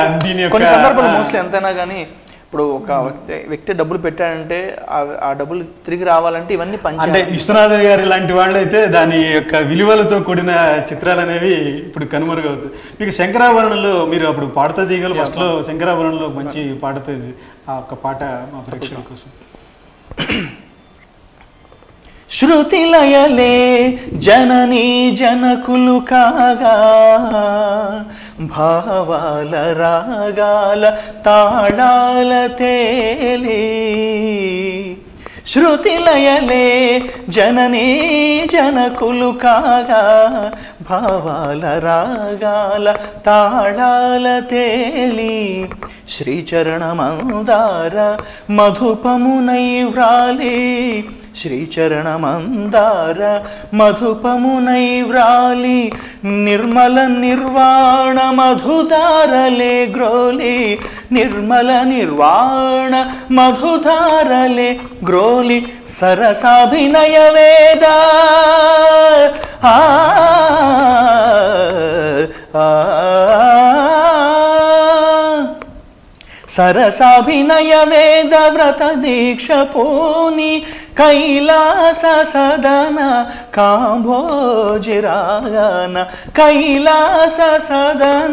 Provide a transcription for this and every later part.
దీని యొక్క కొన్ని సందర్భాలు మోస్ట్లీ ఎంతైనా కానీ ఇప్పుడు ఒక వ్యక్తి- వ్యక్తి డబ్బులు పెట్టాడంటే ఆ- ఆ డబ్బులు తిరిగి రావాలంటే ఇవన్నీ అంటే పంచాలి విశ్వనాథ్ గారి లాంటి వాళ్ళు అయితే దాని యొక్క విలువలతో కూడిన చిత్రాలు అనేవి ఇప్పుడు కనుమరుగవుతాయి మీకు శంకరాభరణంలో మీరు అప్పుడు పాడుతా తీగలు ఫస్ట్ లో శంకరాభరణంలో మంచి పాడుతుంది ఆ ఒక్క పాట మా ప్రేక్షకుల కోసం శృతిలయలే జననీ జనకులు కాగా భావాల రాగాల తాళాల తేలి శృతిలయలే జననీ జనకులు కాగా భావాల రాగాల తాళాల తేలి శ్రీచరణమందార మధుపమునై వ్రాలి శ్రీచరణమందార మధుపమునై వ్రాలి నిర్మల నిర్వాణ మధుధారలే గ్రోలి నిర్మల నిర్వాణ మధుధారలే గ్రోలి సరసాభినయ వేద ఆ ఆ, సరసాభినయ వేద వ్రత దీక్ష పూని కైలాస సదన కాంభోజిరాగన కైలాస సదన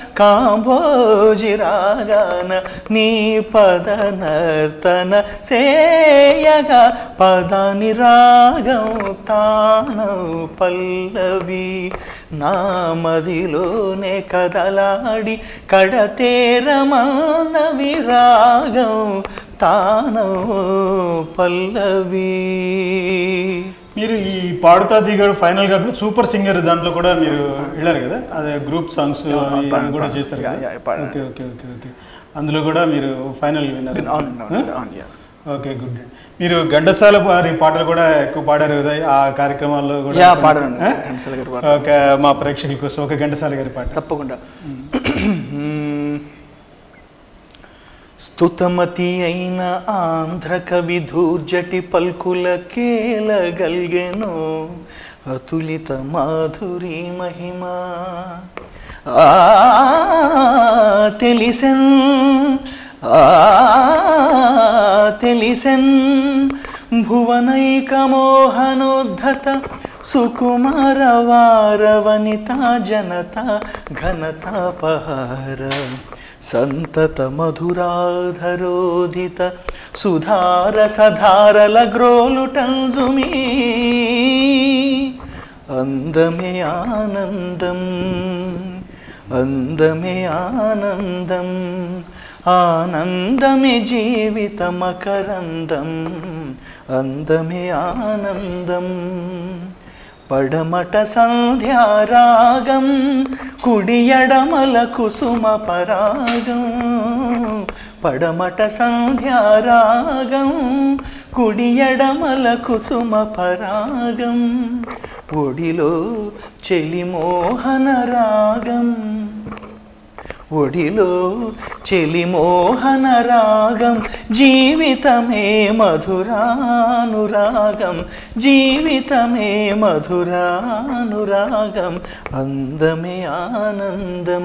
కాంభోజిరాగన నీ పద నర్తన సేయగా పదని రాగం తానం పల్లవి నా మదిలోనే కదలాడి కడతేరమన విరాగం తానో పల్లవి మీరు ఈ పాడుతా దిగాడు ఫైనల్ కాకుండా సూపర్ సింగర్ దాంట్లో కూడా మీరు వెళ్ళారు కదా అదే గ్రూప్ సాంగ్స్ అవి పాడాను, కూడా పాడాను. చేశారు యా, కదా యా, పాడాను. ఓకే ఓకే ఓకే ఓకే అందులో కూడా మీరు ఫైనల్ విన్నారు అవును, అవును, అవును, యా. ఓకే గుడ్ మీరు ఘంటసాల వారి పాటలు కూడా ఎక్కువ పాడారు కదా ఆ కార్యక్రమాల్లో కూడా యా, కొన్ని- పాడాను. ఆ? ఘంటసాల గారి పాట. ఒక మా ప్రేక్షకుల కోసం ఒక ఘంటసాల గారి పాట తప్పకుండా స్తుతమతి అయిన ఆంధ్ర కవి ధూర్జటి పల్కుల కేలగల్గెను అతులిత మాధురి మహిమా ఆ తెలిసెన్ ఆ తెలిసెన్ భువనైక మోహనోద్ధత సుకుమార వార వనిత జనత ఘనతాపహార సంతత మధురాధరోదిత సుధార సధారల గ్రోలుటంజుమీ అందమే ఆనందం అందమే ఆనందం ఆనందమే జీవితమకరందం అందమే ఆనందం పడమట సంధ్యారాగం కుడియడమల కుసుమ పరాగం పడమట సంధ్యారాగం కుడియడమల కుసుమ పరాగం ఒడిలో చెలిమోహన రాగం ఒడిలో చెలిమోహన రాగం జీవితమే మధురానురాగం జీవితమే మధురానురాగం అందమే ఆనందం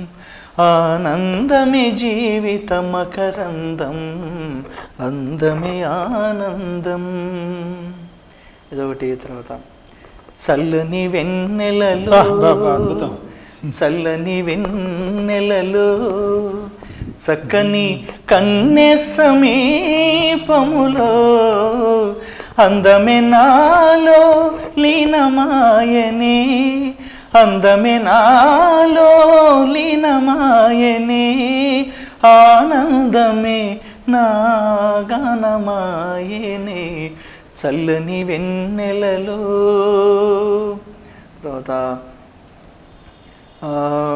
ఆనందమే జీవితమకరందం అందమే ఆనందం ఇదొకటి తర్వాత చల్లని వెన్నెలలో బా, బా, బా, అద్భుతం. చల్లని వెన్నెలలో చక్కని కన్నె సమీపములో అందమే నాలో లీనమాయనే అందమే నాలో లీనమాయనే ఆనందమే నా గానమాయనే చల్లని వెన్నెలలో తర్వాత ఆ,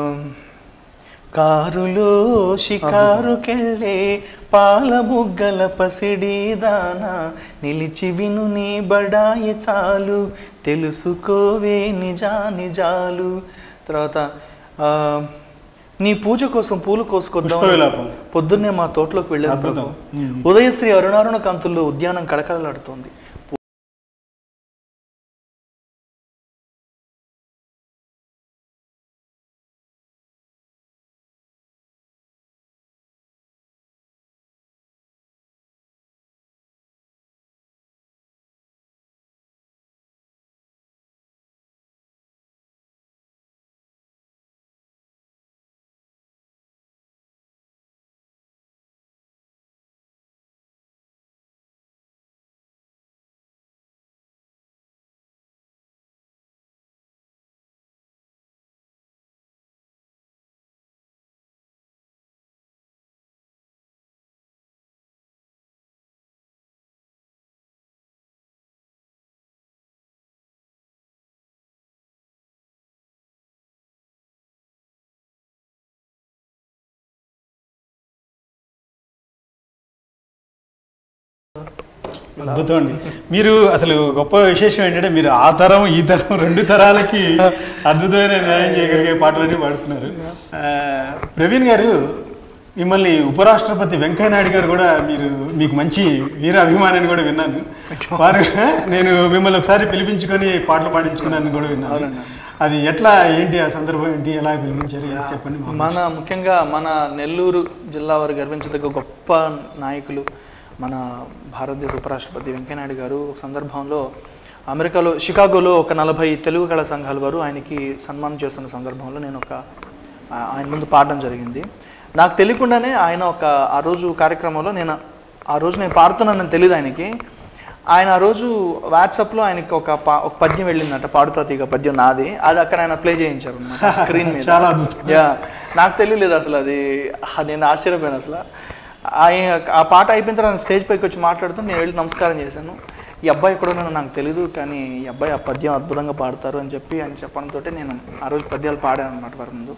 కారులో షికారుకెళ్ళే పాల బుగ్గల పసిడి దాన నిలిచి విను నీ బడాయి చాలు తెలుసుకోవే నిజా నిజాలు తర్వాత ఆ, నీ పూజ కోసం పూలు కోసుకొద్దాం పుష్ప విలాపం. పొద్దున్నే మా తోటలోకి వెళ్ళాను అద్భుతం. ప్రభు. ఉదయశ్రీ అరుణారుణ కాంతుల్లో ఉద్యానం కళకళలాడుతోంది అద్భుతం అండి మీరు అసలు గొప్ప విశేషం ఏంటంటే మీరు ఆ తరం ఈ తరం రెండు తరాలకి అద్భుతమైన న్యాయం చేయగలిగే పాటలన్నీ పాడుతున్నారు ఆ, ప్రవీణ్ గారు మిమ్మల్ని ఉపరాష్ట్రపతి వెంకయ్య నాయుడు గారు కూడా మీరు మీకు మంచి వీర అభిమానాన్ని కూడా విన్నాను వారు నేను మిమ్మల్ని ఒకసారి పిలిపించుకొని పాటలు పాడించుకున్నాను కూడా విన్నాను అవునండి. అది ఎట్లా ఏంటి ఆ సందర్భం ఏంటి ఎలా పిలిపించారు ఏంటి చెప్పండి మాకు. మన ముఖ్యంగా మన నెల్లూరు జిల్లా వారు గర్వించదగ్గ గొప్ప నాయకులు మన భారతదేశ ఉపరాష్ట్రపతి వెంకయ్యనాయుడు గారు ఒక సందర్భంలో అమెరికాలో షికాగోలో ఒక నలభై తెలుగు కళా సంఘాల వారు ఆయనకి సన్మానం చేస్తున్న సందర్భంలో నేను ఒక ఆ- ఆయన ముందు పాడడం జరిగింది నాకు తెలియకుండానే ఆయన ఒక ఆ రోజు కార్యక్రమంలో నేను ఆ రోజు నేను పాడుతున్నానని తెలియదు ఆయనకి ఆయన ఆ రోజు వాట్సాప్లో ఆయనకి ఒక పా ఒక పద్యం వెళ్ళిందంట పాడుతా తీగ పద్యం నాది అది అక్కడ ఆయన ప్లే చేయించారు అన్నమాట స్క్రీన్ మీద చాలా అద్భుతం. యా నాకు తెలియలేదు అసలు అది ఆ, నేను ఆశ్చర్యపోయాను అసలు ఆయన ఆ పాట అయిపోయిన తర్వాత స్టేజ్ పైకి వచ్చి మాట్లాడుతూ నేను వెళ్ళి నమస్కారం చేశాను ఈ అబ్బాయి ఎక్కడ ఉన్నానో నాకు తెలియదు కానీ ఈ అబ్బాయి ఆ పద్యం అద్భుతంగా పాడతారు అని చెప్పి ఆయన చెప్పడంతో నేను ఆ రోజు పద్యాలు పాడాను అనమాట వారి ముందు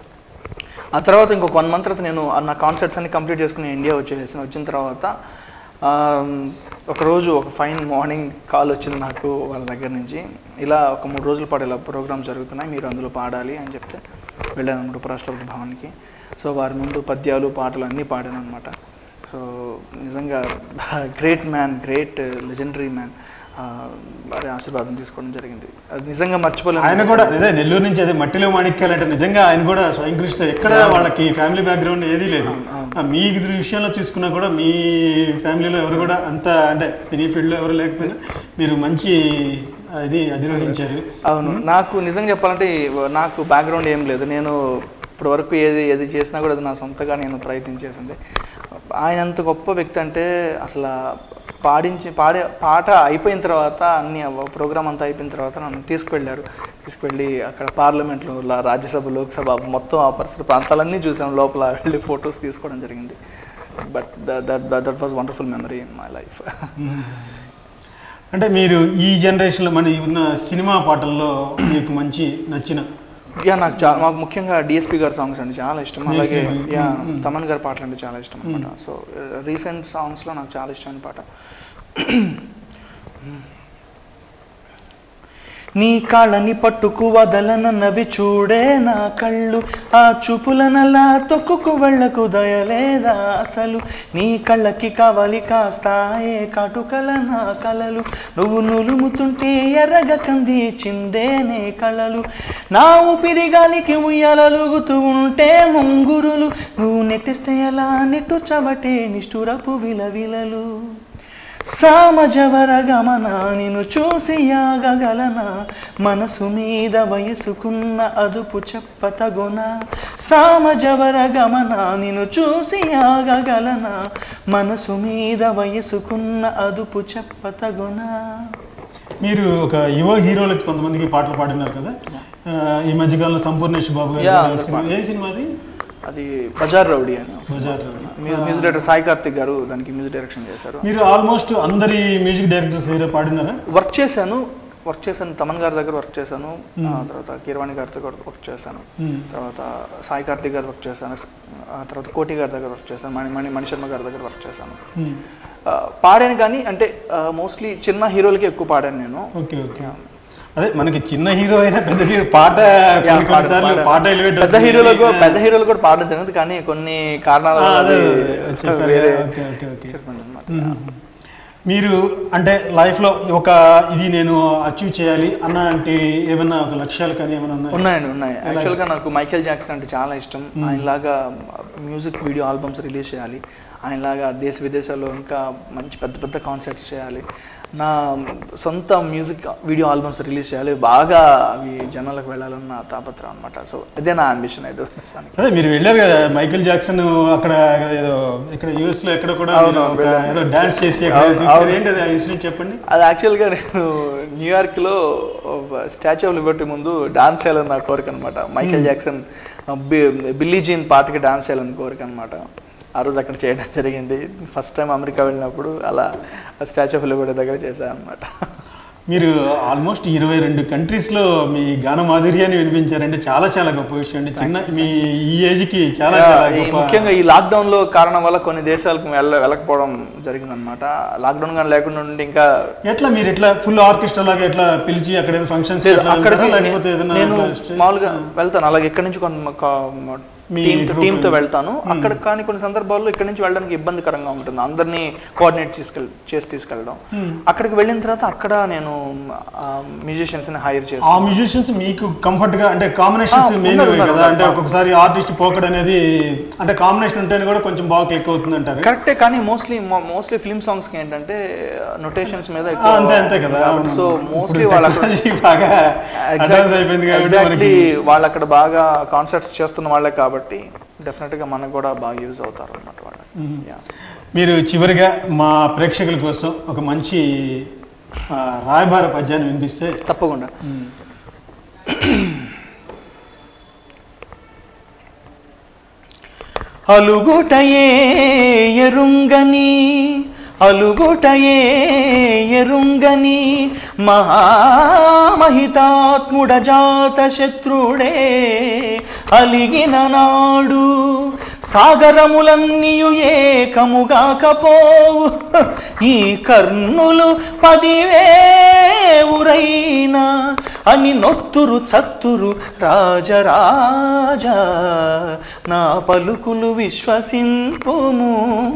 ఆ తర్వాత ఇంకొక వన్ మంత్ తర్వాత నేను ఆ నా కాన్సర్ట్స్ అన్ని కంప్లీట్ చేసుకుని ఇండియా వచ్చేసాను వచ్చిన తర్వాత ఆ, ఒకరోజు ఒక ఫైన్ మార్నింగ్ కాల్ వచ్చింది నాకు వాళ్ళ దగ్గర నుంచి ఇలా ఒక మూడు రోజుల పాటు ఇలా ప్రోగ్రామ్స్ జరుగుతున్నాయి మీరు అందులో పాడాలి అని చెప్తే వెళ్ళాను అనమాట ఉపరాష్ట్రపతి భవన్కి సో వారి ముందు పద్యాలు పాటలు అన్నీ పాడాను అనమాట సో నిజంగా great man great legendary man వారి ఆశీర్వాదం తీసుకోవడం జరిగింది అది నిజంగా మర్చిపోలేను ఆయన కూడా అదే నెల్లూరు నుంచి అదే మట్టిలో మాణిక్యాలంటే నిజంగా ఆయన కూడా స్వయం కృషిత ఎక్కడ వాళ్ళకి ఫ్యామిలీ బ్యాక్గ్రౌండ్ ఏదీ లేదు ఆ, మీ ఇద్దరు విషయంలో చూసుకున్నా కూడా మీ ఫ్యామిలీలో ఎవరు కూడా అంత అంటే సినీ ఫీల్డ్లో ఎవరు లేకపోయినా మీరు మంచి ఆ, ఇది అధిరోహించారు అవును నాకు నిజంగా చెప్పాలంటే నాకు బ్యాక్గ్రౌండ్ ఏం లేదు నేను ఇప్పటి వరకు ఏది ఏది చేసినా కూడా అది నా సొంతగా నేను ప్రయత్నం చేసింది ఆయన అంత గొప్ప వ్యక్తి అంటే అసలు పాడించి పాడే పాట అయిపోయిన తర్వాత అన్ని ప్రోగ్రామ్ అంతా అయిపోయిన తర్వాత నన్ను తీసుకువెళ్ళారు తీసుకువెళ్ళి అక్కడ పార్లమెంట్లో లా- రాజ్యసభ లోక్సభ మొత్తం ఆ పరిసర ప్రాంతాలన్నీ చూసాం లోపల వెళ్ళి ఫొటోస్ తీసుకోవడం జరిగింది but that that was wonderful memory in my life అంటే మీరు ఈ జనరేషన్లో మన ఈ ఉన్న సినిమా పాటల్లో మీకు మంచి నచ్చిన యా నాకు చాలా మాకు ముఖ్యంగా డిఎస్పి గారి సాంగ్స్ అంటే చాలా ఇష్టం అలాగే DSP, యా మ్మ్, మ్మ్. తమన్ గారి పాటలు అంటే చాలా ఇష్టం అనమాట సో రీసెంట్ సాంగ్స్లో నాకు చాలా ఇష్టమైన పాట నీ కాళ్ళని పట్టుకు వదలనన్నవి చూడే నా కళ్ళు ఆ చూపులనలా తొక్కుకు వెళ్ళకు దయలేదా అసలు నీ కళ్ళకి కావాలి కాస్తాయే కాటుకల నా కలలు నువ్వు నులుముతుంటే ఎర్రగ కంది చిందేనే కళలు నా ఊపిరి గాలికి ఉయ్యాలలుగుతూ ఉంటే ముంగురులు నువ్వు నెట్టిస్తే ఎలా నెట్టు చబటే నిష్ఠురపు విలవిలలు సామజవర గమన నిన్ను చూసి యాగగలన మనసు మీద వయసుకున్న అదుపు చెప్పతగున సామజవర గమన నిన్ను చూసి యాగగలన మనసు మీద వయసుకున్న అదుపు చెప్పతగున మీరు ఒక యువ హీరోలకి కొంతమందికి పాటలు పాడినారు కదా ఆ, ఈ మధ్యకాలంలో సంపూర్ణేష్ బాబు గారు Yeah, కూడా అందరు సినిమా- ఏ సినిమా అది అది బజార్ రౌడీ అని ఒక బజార్ సినిమా. రౌడీ. మ్యూ- మ్యూజిక్ డైరెక్టర్ సాయి కార్తిక్ గారు దానికి మ్యూజిక్ డైరెక్షన్ చేశారు మీరు ఆల్మోస్ట్ అందరి మ్యూజిక్ డైరెక్టర్స్ దగ్గర పాడినారా వర్క్ చేశాను వర్క్ చేశాను తమన్ గారి దగ్గర వర్క్ చేశాను ఆ తర్వాత కీరవాణి గారి దగ్గర వర్క్ చేశాను Hmm. తర్వాత సాయి కార్తిక్ గారు వర్క్ చేశాను ఆ తర్వాత కోటి గారి దగ్గర వర్క్ చేశాను మణి మణి మణిశర్మ గారి దగ్గర వర్క్ చేశాను Hmm. ఆ, పాడాను కానీ అంటే మోస్ట్లీ చిన్న హీరోలకి ఎక్కువ పాడాను నేను ఓకే ఓకే అదే మనకి చిన్న హీరో అయినా పెద్ద హీరో పాట యా, కొన్ని పాడాను, కొన్నిసార్లు పాడాను. పాట elevate పెద్ద అవుతుంది. హీరోలకు పెద్ద హీరోలు కూడా పాడడం జరిగింది కానీ కొన్ని కారణాల ఆ, వల్ల అదే, అది అదే, చెప్పారు వేరే కదా. Okay, okay, okay. చెప్పండి అన్నమాట. మ్మ్. మీరు అంటే లైఫ్లో ఒక ఇది నేను అచీవ్ చేయాలి అన్నలాంటి ఏమైనా ఒక లక్ష్యాలు కానీ ఏమైనా ఉన్నాయా? ఉన్నాయండి ఉన్నాయి యాక్చువల్గా నాకు మైకేల్ జాక్సన్ అంటే చాలా ఇష్టం ఆయనలాగా మ్యూజిక్ వీడియో ఆల్బమ్స్ రిలీజ్ చేయాలి ఆయనలాగా దేశ విదేశాల్లో ఇంకా మంచి పెద్ద పెద్ద కాన్సర్ట్స్ చేయాలి నా సొంత మ్యూజిక్ వీడియో ఆల్బమ్స్ రిలీజ్ చేయాలి బాగా అవి జనాలకు వెళ్ళాలన్న తాపత్రం అనమాట సో అదే నా అంబిషన్ అయితే ప్రస్తుతానికి అదే మీరు వెళ్ళారు కదా మైకేల్ జాక్సన్ అక్కడ ఏదో ఇక్కడ యుఎస్ లో ఎక్కడ కూడా అవును, మీరు ఒక వెళ్ళాను. ఏదో డాన్స్ చేసి అక్కడ అవును, తీసుకెళ్ళి- అవును. ఏంటి అది ఆ ఇన్సిడెంట్ చెప్పండి అది యాక్చువల్గా నేను న్యూయార్క్లో స్టాచ్యూ ఆఫ్ లిబర్టీ ముందు డాన్స్ చేయాలని నా కోరిక అనమాట మైకేల్ జాక్సన్ బి- బిల్లీ జీన్ పాటకి డాన్స్ చేయాలని కోరిక అనమాట ఆ రోజు అక్కడ చేయడం జరిగింది ఫస్ట్ టైం అమెరికా వెళ్ళినప్పుడు అలా స్టాచ్యూ ఆఫ్ లిబర్టీ దగ్గర చేశాను అనమాట మీరు ఆల్మోస్ట్ ఇరవై రెండు కంట్రీస్లో మీ గాన మాధుర్యాన్ని వినిపించారంటే చాలా చాలా గొప్ప విషయం అండి చిన్న మీ ఈ ఏజ్కి చాలా చాలా ఈ గొప్ప ముఖ్యంగా ఈ లాక్డౌన్ లో కారణం వల్ల కొన్ని దేశాలకు వెళ్ళ వెళ్ళకపోవడం జరిగిందనమాట లాక్డౌన్ కానీ లేకుండా ఉండి ఇంకా ఎట్లా మీరు ఎట్లా ఫుల్ ఆర్కెస్ట్రా లాగా ఎట్లా పిలిచి అక్కడ ఏదైనా ఫంక్షన్స్ లేదు, అక్కడికి లేకపోతే ఏదైనా నేను ఇట్లా మామూలుగా వెళ్తాను అలాగే ఎక్కడి నుంచి కొంత మీ టీమ్ group టీమ్ తో వెళ్తాను అక్కడ కానీ కొన్ని సందర్భాల్లో ఇక్కడి నుంచి వెళ్ళడానికి ఇబ్బందికరంగా ఉంటుంది అందరినీ కోఆర్డినేట్ తీసుకెళ్ చేసి తీసుకెళ్ళడం అక్కడికి వెళ్ళిన తర్వాత అక్కడ నేను మ్యూజిషియన్స్ ని హైర్ ఆ చేస్తాను మ్యూజిషియన్స్ మీకు కంఫర్ట్ గా అంటే కాంబినేషన్స్ ఆ, మెయిన్ ఉన్నారు, కదా ఉన్నారు. అంటే ఒక్కొక్కసారి ఆర్టిస్ట్ పోకడ్ అనేది అంటే కాంబినేషన్ ఉంటేనే కూడా కొంచెం బాగా క్లిక్ అవుతుంది అంటారు కరెక్టే కానీ మోస్ట్లీ మోస్ట్లీ ఫిల్మ్ సాంగ్స్ కి ఏంటంటే నొటేషన్స్ మీద ఆ, అంతే అంతే కదా అవును. సో ఇప్పుడు మోస్ట్లీ వాళ్ళు అక్కడ technology బాగా advance అయిపోయింది కాబట్టి ఎగ్జాక్ట్లీ మనకి వాళ్ళు అక్కడ బాగా కాన్సర్ట్స్ చేస్తున్న వాళ్ళే కాబట్టి డెఫినెట్ గా మనకు కూడా బాగా యూజ్ అవుతారు అన్నమాట వాళ్ళు Yeah. మీరు చివరిగా మా ప్రేక్షకుల కోసం ఒక మంచి ఆ, రాయబార పద్యాన్ని వినిపిస్తే తప్పకుండా అలుగుటయే ఎరుంగని అలుగుటయే ఎరుంగని మహామహితాత్ముడ జాత శత్రుడే అలిగిన నాడు సాగరములన్నీయు ఏకముగాకపోవు ఈ కర్ణులు పదివేవురైనా అని నొత్తురు చత్తురు రాజరాజా నా పలుకులు విశ్వసింపుము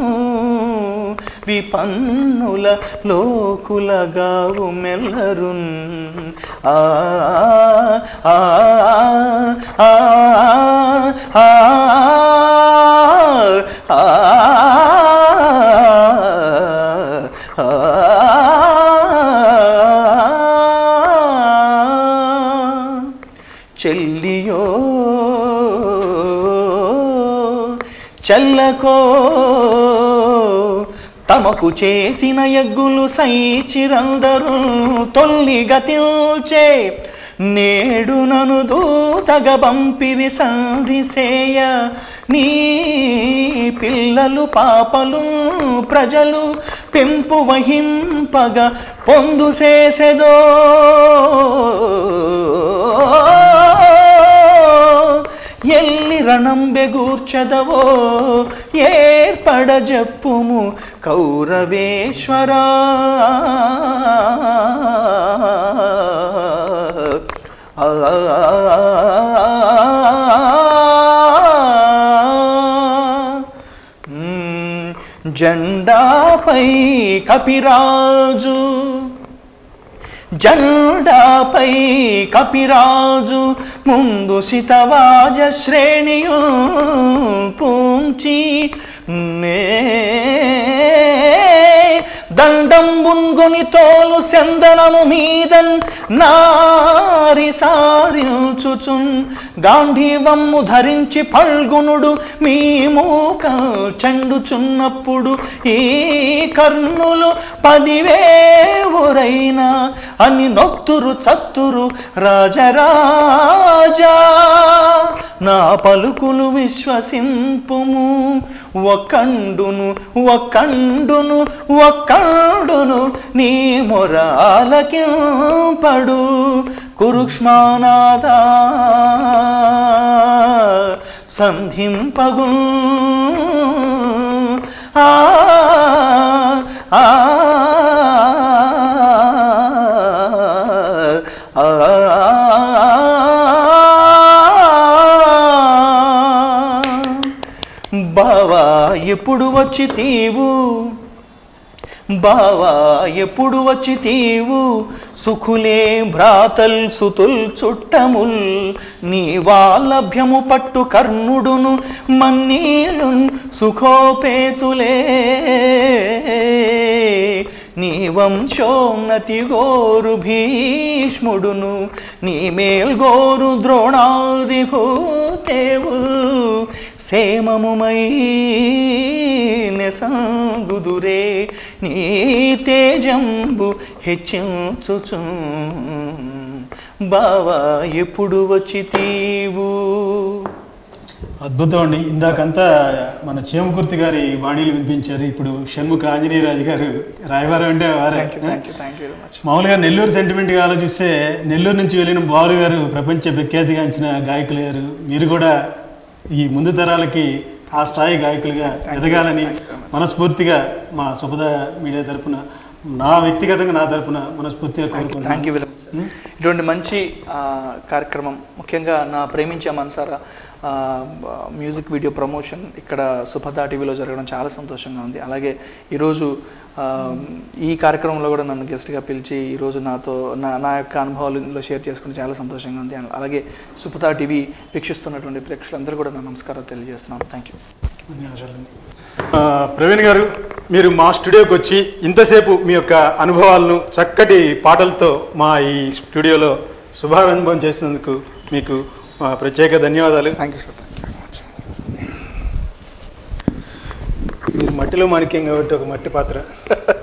విపన్నుల లోకులగావు మెల్లరున్ ఆ ఆ ఆ ఆ చెల్లియో చెల్లకో తమకు చేసిన ఎగ్గులు సైచిరందరూ తొల్లి గతించే నేడు నను దూతగ పంపిరి సంధిసేయ నీ పిల్లలు పాపలు ప్రజలు పెంపు వహింపగా పొందు చేసెదో ఎల్లి రణంబెగూర్చదవో ఏర్పడ జప్పుము కౌరవేశ్వరా మ్మ్. జెండాపై కపిరాజు జెండాపై కపిరాజు ముందు శితవాజ శ్రేణియు పూంచి నే దండం బుంగుని తోలు సెందనము మీదన్ నారి సారించుచున్ గాంధీవమ్ము ధరించి పల్గునుడు మీ మూక చెండుచున్నప్పుడు ఈ కర్ణులు పదివేవురైనా అని నొత్తురు చత్తురు రాజరాజా నా పలుకులు విశ్వసింపుము ఒకండును ఒకండును ఒకండును నీ మొరాలకింపడు కురుక్ష్మానాదా సంధింపగు ఆ ఆ బావా ఎప్పుడు వచ్చి తీవు బావా ఎప్పుడు వచ్చి తీవు సుఖులే భ్రాతల్ సుతుల్ చుట్టముల్ నీ వాలభ్యము పట్టు కర్ణుడును మన్నీలున్ సుఖోపేతులే నీ వంశోన్నతి గోరు భీష్ముడును నీ మేల్గోరు ద్రోణాది భూతేవుల్ సేమముమై నెసంగుదురే నీ తేజంబు హెచ్చించుచు బావా ఎప్పుడు వచ్చి తీవు అద్భుతం అండి ఇందాకంతా మన చీమకుర్తి గారి వాణీలు వినిపించారు ఇప్పుడు షణ్ముఖ ఆంజనేయరాజు గారు రాయవారం అంటే వారే thank you thank you thank you very much మామూలుగా నెల్లూరు సెంటిమెంట్గా ఆలోచిస్తే నెల్లూరు నుంచి వెళ్ళిన బాలు గారు ప్రపంచ ప్రఖ్యాతిగాంచిన గాయకులు గారు మీరు కూడా ఈ ముందు తరాలకి ఆ స్థాయి గాయకులుగా ఎదగాలని మనస్ఫూర్తిగా మా సుపద మీడియా తరపున నా వ్యక్తిగతంగా నా తరపున మనస్ఫూర్తిగా కోరుకుంటున్నాను థ్యాంక్ యూ వెరీ మచ్ ఇటువంటి మంచి ఆ, కార్యక్రమం ముఖ్యంగా నా ప్రేమించే మనసారా ఆ, మ్యూజిక్ వీడియో ప్రమోషన్ ఇక్కడ సుపద టీవీలో జరగడం చాలా సంతోషంగా ఉంది అలాగే ఈరోజు ఆ, ఈ కార్యక్రమంలో కూడా నన్ను గెస్ట్గా పిలిచి ఈరోజు నాతో నా నా యొక్క అనుభవాలు షేర్ చేసుకుని చాలా సంతోషంగా ఉంది అలాగే సుపద టీవీ వీక్షిస్తున్నటువంటి ప్రేక్షకులందరూ కూడా నా నమస్కారాలు తెలియజేస్తున్నాను థ్యాంక్ యూ ధన్యవాదాలండి. ఆ, ప్రవీణ్ గారు మీరు మా స్టూడియోకి వచ్చి ఇంతసేపు మీ యొక్క అనుభవాలను చక్కటి పాటలతో మా ఈ స్టూడియోలో శుభారంభం చేసినందుకు మీకు మా ప్రత్యేక ధన్యవాదాలు thank you sir thank you very much మీరు మట్టిలో మాణిక్యం కాబట్టి ఒక మట్టి పాత్ర